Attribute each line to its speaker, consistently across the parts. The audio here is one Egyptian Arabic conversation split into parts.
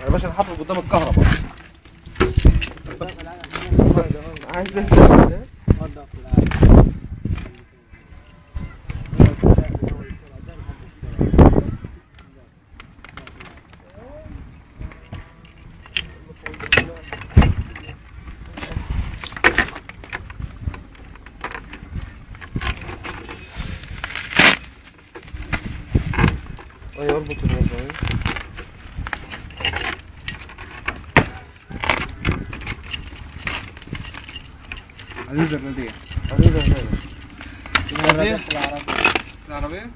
Speaker 1: يا باشا انا حاطط قدام الكهرباء عايز ايوه اربط الوضع
Speaker 2: عزيز الرديع
Speaker 1: حبيبي يا غالي.
Speaker 2: العربية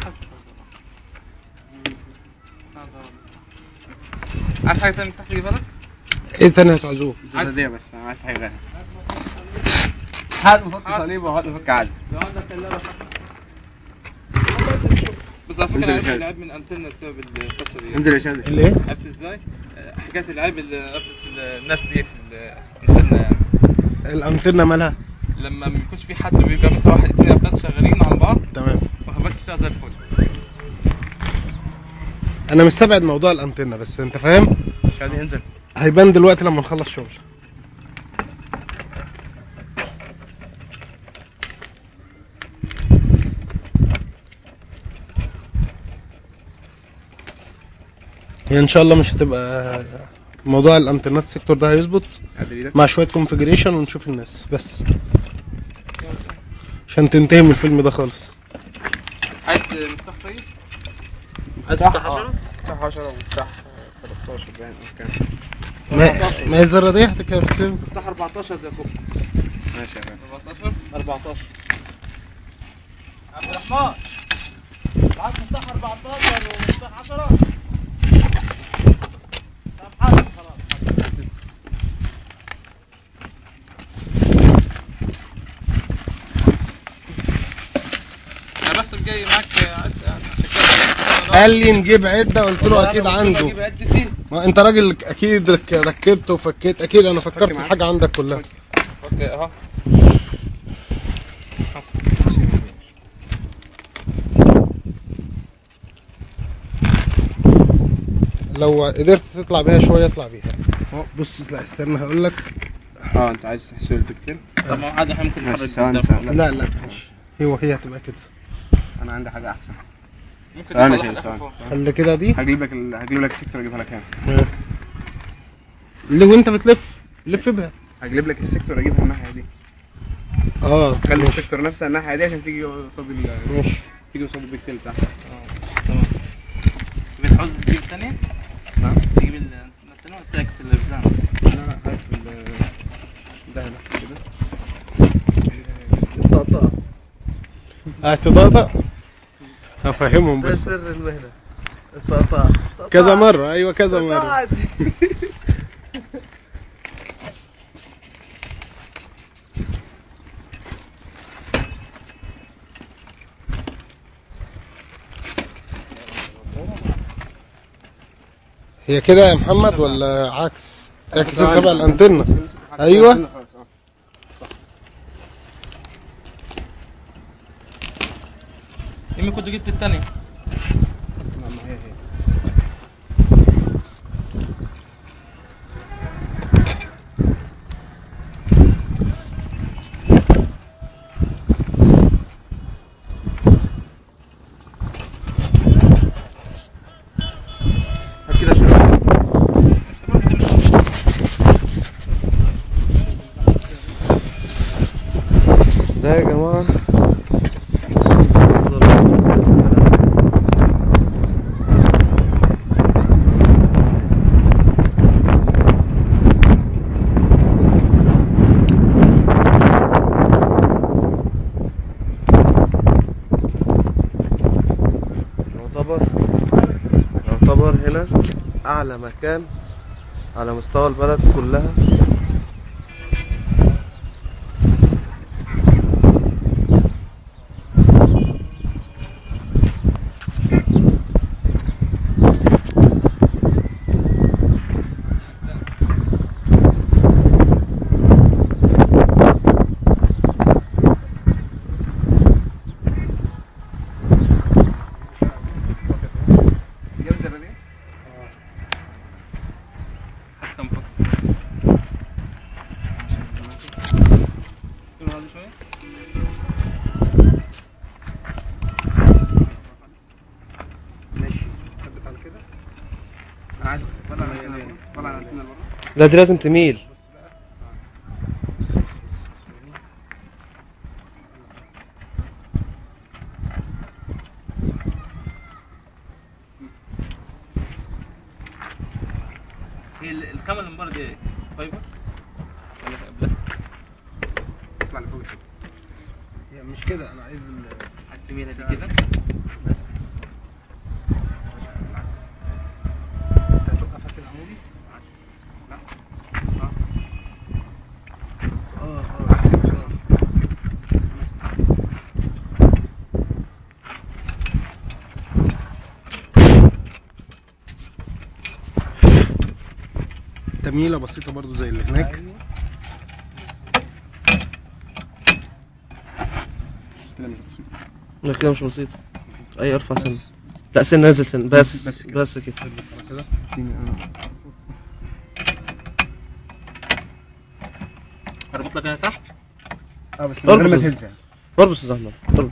Speaker 2: عايز حاجة تانية تحت بالك؟
Speaker 3: ايه تاني هتعزوه
Speaker 2: الرديع بس انا عايز حاجة غيرها هات مفك صليب وهات مفك عادي
Speaker 4: بس على
Speaker 2: انزل
Speaker 4: فكره
Speaker 2: يا
Speaker 4: عرفت
Speaker 2: شادي.
Speaker 4: العيب من انتلنا بسبب القصه دي
Speaker 2: انزل يا شادي
Speaker 3: الايه
Speaker 4: عرفت ازاي؟ آه، حكايه العيب اللي قفلت الناس دي في الانترنت يعني
Speaker 3: الانتنه مالها
Speaker 4: لما ما بيكونش في حد بيبقى مثلا واحد اتنين او تلاته شغالين على بعض
Speaker 3: تمام
Speaker 4: وخباك تشتغل زي الفل
Speaker 3: انا مستبعد موضوع الانتنه بس انت فاهم
Speaker 2: شادي انزل
Speaker 3: هيبان دلوقتي لما نخلص شغل هي ان شاء الله مش هتبقى موضوع الانترنت سيكتور ده هيظبط
Speaker 2: عدل ايدك
Speaker 3: مع شويه كونفجريشن ونشوف الناس بس عشان تنتهي من الفيلم ده خالص
Speaker 4: عايز مفتاح طيب؟
Speaker 2: عايز
Speaker 4: مفتاح 10
Speaker 2: مفتاح 10 ومفتاح 13 باين او كام
Speaker 3: ما ما هي الذره دي هتكفي
Speaker 1: مفتاح 14 ده فوق
Speaker 2: ماشي يا غالي
Speaker 4: 14
Speaker 1: 14
Speaker 5: عبد الرحمن معاك مفتاح 14 ومفتاح 10 طب حاضر خلاص
Speaker 4: انا بس جاي معاك عد يعني عشان كده
Speaker 3: قال لي نجيب عده قلت له اكيد عنده
Speaker 1: اجيب عدتي
Speaker 3: ما انت راجل اكيد رك- ركبت وفكيت اكيد انا فكرت
Speaker 2: معاك.
Speaker 3: الحاجه عندك كلها
Speaker 4: اوكي اهو
Speaker 3: لو قدرت تطلع بيها شويه اطلع بيها أهو، بص لا استنى هقول لك
Speaker 2: اه انت عايز تحسب الفكتين
Speaker 4: طب ما هو عادي احنا ممكن
Speaker 2: ماشي
Speaker 4: نحرك
Speaker 2: ثواني
Speaker 4: قدام.
Speaker 2: ثواني
Speaker 3: لا لا ماشي هو هي هتبقى كده
Speaker 2: انا عندي حاجة احسن
Speaker 4: ممكن
Speaker 2: ثواني
Speaker 4: نطلع
Speaker 2: ثواني
Speaker 4: لك
Speaker 2: ثواني
Speaker 4: فوق.
Speaker 3: خلي كده دي
Speaker 2: هجيب لك ال... هجيب لك السيكتور اجيبها لك هنا
Speaker 3: اللي وانت بتلف لف بها
Speaker 2: هجيب لك السيكتور اجيبها الناحية دي
Speaker 3: اه
Speaker 2: خلي
Speaker 3: ماشي
Speaker 2: السيكتور نفسها الناحية دي عشان تيجي قصاد ال...
Speaker 3: ماشي
Speaker 2: تيجي قصاد البيكتيل بتاعك
Speaker 4: تمام تبي تعوز تجيب الثانية؟
Speaker 2: نعم
Speaker 4: تجيب ال- الثانية ولا تعكس الابزان؟
Speaker 2: لا لا عارف ال... ده هنا كده
Speaker 1: الطقطقه
Speaker 3: هتضغط هفهمهم
Speaker 1: ده
Speaker 3: بس
Speaker 1: سر المهنه الطقطقه
Speaker 3: كذا مره ايوه كذا مره هي كده يا محمد ولا عكس اعكس انت بقى الانتنه أيوة.
Speaker 2: خلاص، اه.
Speaker 4: يمكن كنت جبت الثانية
Speaker 2: لا، ما هي هي
Speaker 1: هات كده شويه ده يا جماعه يعتبر يعتبر هنا اعلى مكان على مستوى البلد كلها
Speaker 2: جاب الزرادية؟ عايز طلع الانتنه طلع الانتنه لبره
Speaker 1: لا دي لازم تميل
Speaker 4: هي ال- الكاميرا اللي من بره دي ايه؟ فايبر؟ ولا بلاستيك؟
Speaker 2: اطلع لفوق شويه
Speaker 3: هي مش كده انا عايز ال-
Speaker 4: عايز تميلها دي كده؟
Speaker 3: انت هتوقفها كده عمودي اه اه عكس بصراحة. تميلة بسيطة برضو زي اللي هناك
Speaker 2: كده مش بسيط
Speaker 1: لا كده مش بسيط اي ارفع سن لا سن نازل سن بس
Speaker 2: بس كده.
Speaker 1: بس كده
Speaker 3: على كده
Speaker 4: اربط لك انا تحت
Speaker 2: اه بس من غير ما
Speaker 1: اربط.
Speaker 2: تهز يعني
Speaker 1: اربط يا احمد اربط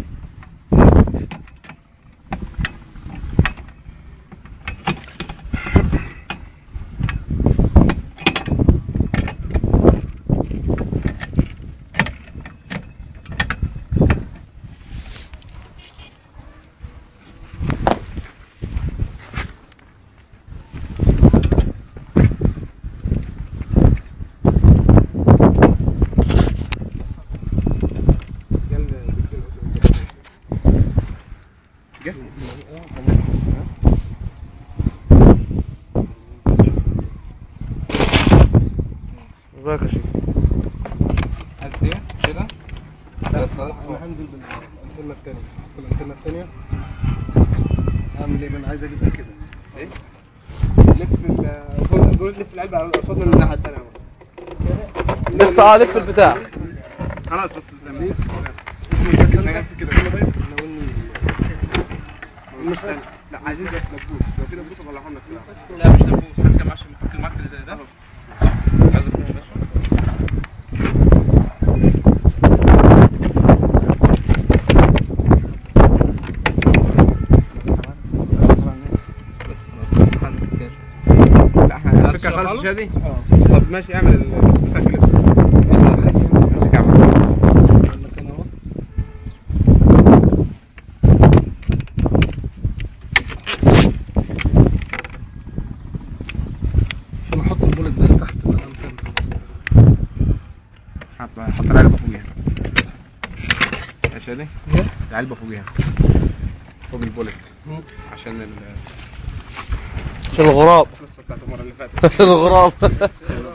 Speaker 1: بالك يا شيخ
Speaker 2: عايز ايه كده
Speaker 3: لا انا هنزل بالانتنة التانية احط الانتنة التانية اعمل ايه ما انا عايز اجيبها كده
Speaker 2: لف ال قول لف العلبه قصادنا من الناحيه الثانيه
Speaker 1: لف اه لف البتاع
Speaker 2: خلاص بس زي اسمه بس انا في كده لو اني مش لا عايزين ده دبوس لو في دبوس طلعها لنا بسرعه
Speaker 4: لا مش دبوس فكر معاش فكر معاك ده ده عايز افهم يا باشا بس خلاص حل كده
Speaker 2: لا احنا الفكره خالص شادي طب ماشي اعمل المسك لبس امسك اعمل
Speaker 3: عشان احط البولت بس تحت الانتنة
Speaker 2: حط حط العلبه فوقيها يا شادي
Speaker 3: إيه؟
Speaker 2: العلبه فوقيها فوق البولت
Speaker 3: مم.
Speaker 2: عشان ال-
Speaker 1: عشان الغراب
Speaker 2: القصه بتاعت المره اللي فاتت
Speaker 1: عشان الغراب